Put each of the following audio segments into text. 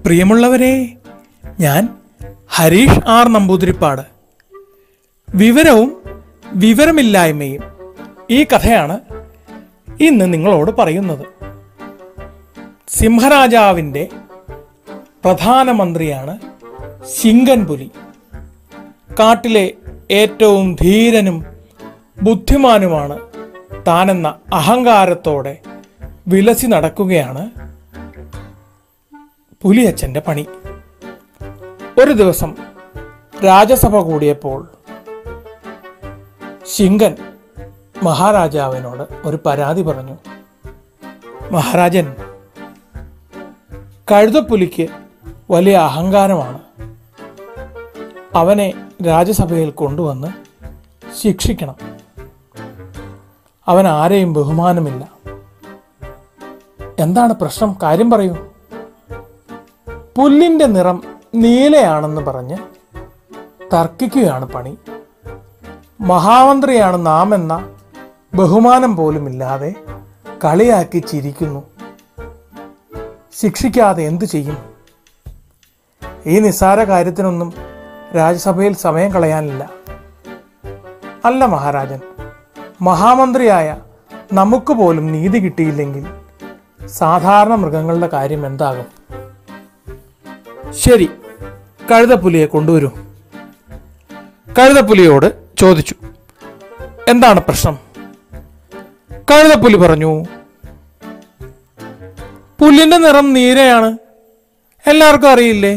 പ്രിയമുള്ളവരെ ഞാൻ ഹരീഷ് ആർ നമ്പൂതിരിപ്പാട് വിവരവും വിവരമില്ലായ്മയും ഈ കഥയാണ് ഇന്ന് നിങ്ങളോട് പറയുന്നത് സിംഹരാജാവിൻ്റെ പ്രധാനമന്ത്രിയാണ് ശിങ്കൻ പുലി കാട്ടിലെ ഏറ്റവും ധീരനും ബുദ്ധിമാനുമാണ് താനെന്ന അഹങ്കാരത്തോടെ വിലസി നടക്കുകയാണ് പുലിയച്ചൻ്റെ പണി ഒരു ദിവസം രാജസഭ കൂടിയപ്പോൾ ശിങ്കൻ മഹാരാജാവിനോട് ഒരു പരാതി പറഞ്ഞു മഹാരാജൻ കഴുതപ്പുലിക്ക് വലിയ അഹങ്കാരമാണ് അവനെ രാജസഭയിൽ കൊണ്ടുവന്ന് ശിക്ഷിക്കണം അവൻ ആരെയും ബഹുമാനമില്ല എന്താണ് പ്രശ്നം കാര്യം പറയൂ പുല്ലിന്റെ നിറം നീലയാണെന്ന് പറഞ്ഞ് തർക്കിക്കുകയാണ് പണി മഹാമന്ത്രിയാണ് നാം എന്ന ബഹുമാനം പോലുമില്ലാതെ കളിയാക്കി ചിരിക്കുന്നു ശിക്ഷിക്കാതെ എന്തു ചെയ്യും ഈ നിസ്സാര കാര്യത്തിനൊന്നും രാജ്യസഭയിൽ സമയം കളയാനില്ല അല്ല മഹാരാജൻ മഹാമന്ത്രിയായ നമുക്ക് പോലും നീതി കിട്ടിയില്ലെങ്കിൽ സാധാരണ മൃഗങ്ങളുടെ കാര്യം എന്താകും ശരി കഴുതപ്പുലിയെ കൊണ്ടുവരൂ കഴുതപ്പുലിയോട് ചോദിച്ചു എന്താണ് പ്രശ്നം കഴുതപ്പുലി പറഞ്ഞു പുല്ലിന്റെ നിറം നീരയാണ് എല്ലാവർക്കും അറിയില്ലേ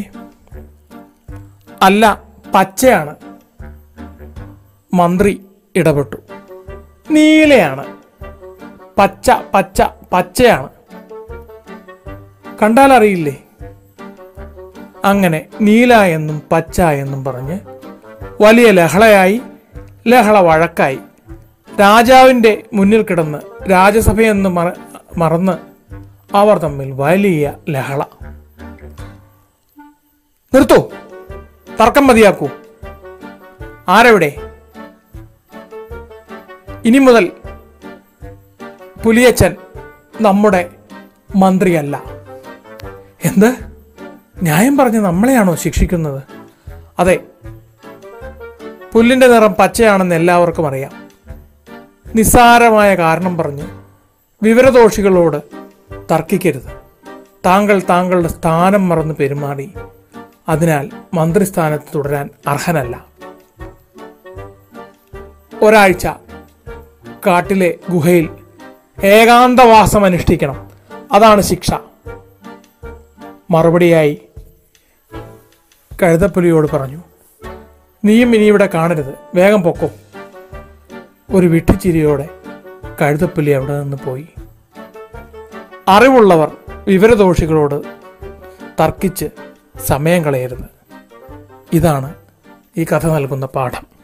അല്ല പച്ചയാണ് മന്ത്രി ഇടപെട്ടു നീലയാണ് പച്ച പച്ച പച്ചയാണ് കണ്ടാൽ അറിയില്ലേ അങ്ങനെ നീല എന്നും പച്ച എന്നും പറഞ്ഞ് വലിയ ലഹളയായി ലഹള വഴക്കായി രാജാവിൻ്റെ മുന്നിൽ കിടന്ന് രാജസഭയെന്ന് മറ മറന്ന് അവർ തമ്മിൽ വലിയ ലഹള നിർത്തൂ തർക്കം മതിയാക്കൂ ആരെവിടെ ഇനി മുതൽ പുലിയച്ചൻ നമ്മുടെ മന്ത്രിയല്ല എന്ത് ന്യായം പറഞ്ഞ് നമ്മളെയാണോ ശിക്ഷിക്കുന്നത് അതെ പുല്ലിന്റെ നിറം പച്ചയാണെന്ന് എല്ലാവർക്കും അറിയാം നിസ്സാരമായ കാരണം പറഞ്ഞ് വിവരദോഷികളോട് തർക്കിക്കരുത് താങ്കൾ താങ്കളുടെ സ്ഥാനം മറന്ന് പെരുമാറി അതിനാൽ മന്ത്രിസ്ഥാനത്ത് തുടരാൻ അർഹനല്ല ഒരാഴ്ച കാട്ടിലെ ഗുഹയിൽ ഏകാന്തവാസം അനുഷ്ഠിക്കണം അതാണ് ശിക്ഷ മറുപടിയായി കഴുതപ്പുലിയോട് പറഞ്ഞു നീയും ഇനി ഇവിടെ കാണരുത് വേഗം പൊക്കോ ഒരു വിട്ടുചിരിയോടെ കഴുതപ്പുലി അവിടെ നിന്ന് പോയി അറിവുള്ളവർ വിവരദോഷികളോട് തർക്കിച്ച് സമയം കളയരുത് ഇതാണ് ഈ കഥ നൽകുന്ന പാഠം